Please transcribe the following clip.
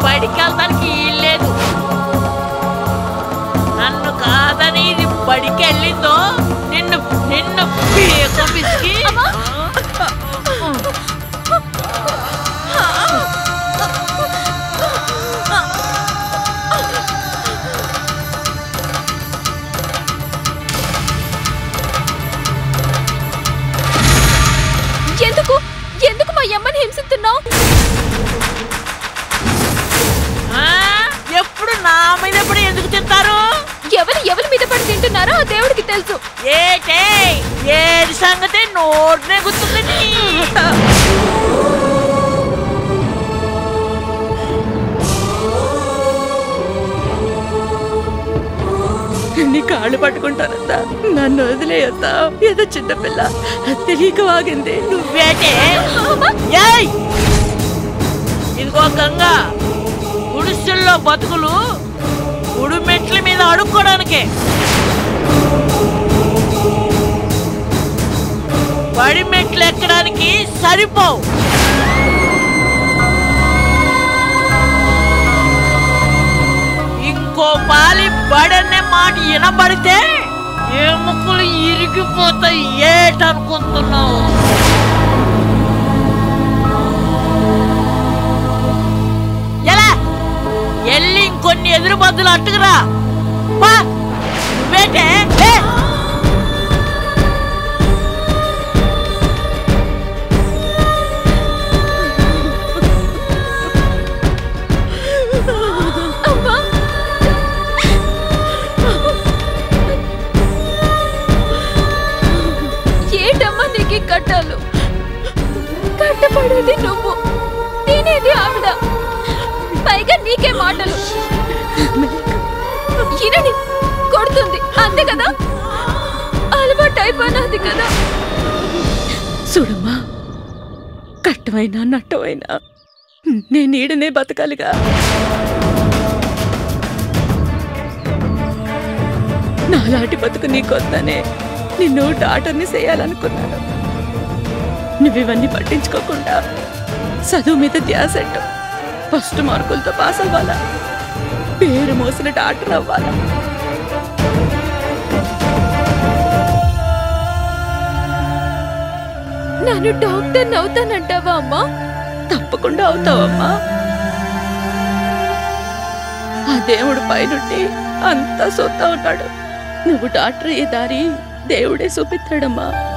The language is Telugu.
బయటికి వెళ్ళడానికి వీల్లేదు నన్ను కాదని ఇది బడికి వెళ్ళిందో నిన్ను నిన్ను పీక పిసికి ఎందుకు ఎందుకు మా అమ్మని హింసిస్తున్నావు ఆ? ఎప్పుడు నా మీద ఎప్పుడు ఎందుకు తింటారు ఎవరు ఎవరి మీద పడి తింటున్నారో ఆ దేవుడికి తెలుసు ఏటే ఏది సంగతి నోటినే గుర్తుంది నీ కాళ్ళు పట్టుకుంటానత్తా నన్ను వదిలేయత్తా ఏదో చిన్నపిల్ల తెలియక వాగింది నువ్వేటే ఏయ్! ఇదిగో గంగా గుడిసెల్లో బతుకులు గుడి మెట్ల మీద అడుక్కోడానికే బడి మెట్లు ఎక్కడానికి సరిపోవు ఇంకో పాలి బడనే మాట వినబడితే ఎముకలు ఇరిగిపోతాయి ఏటనుకుంటున్నావు ఎలా ఎల్లి ఇంకొన్ని ఎదురు బద్దులు అట్టుకురా పా నువ్వేంటే ఏ! అమ్మా ఏటమ్మా నీకు ఈ కట్టాలు కట్టపడేది నువ్వు తినేది ఆవిడ పైగా నీకే మాటలు ఇనని కొడుతుంది అంతే కదా అలవాటు అయిపోయినది కదా చూడమ్మా కట్టమైనా నట్టమైనా నేను ఈడనే బతకాలిగా నాలాంటి బతుకు నీకొద్దనే నిన్ను డాక్టర్ని చేయాలనుకున్నాను నువ్వు ఇవన్నీ పట్టించుకోకుండా చదువు మీద ధ్యాసెట్టు ఫస్ట్ మార్కులతో పాస్ అవ్వాలా పేరు మోసిన డాక్టర్ అవ్వాలా నన్ను డాక్టర్ అవుతానంటావా అమ్మా తప్పకుండా అవుతావమ్మా ఆ దేవుడు పైనుండి అంతా సొత్తా ఉన్నాడు నువ్వు డాక్టర్ అయ్యే దారి దేవుడే చూపిస్తాడమ్మా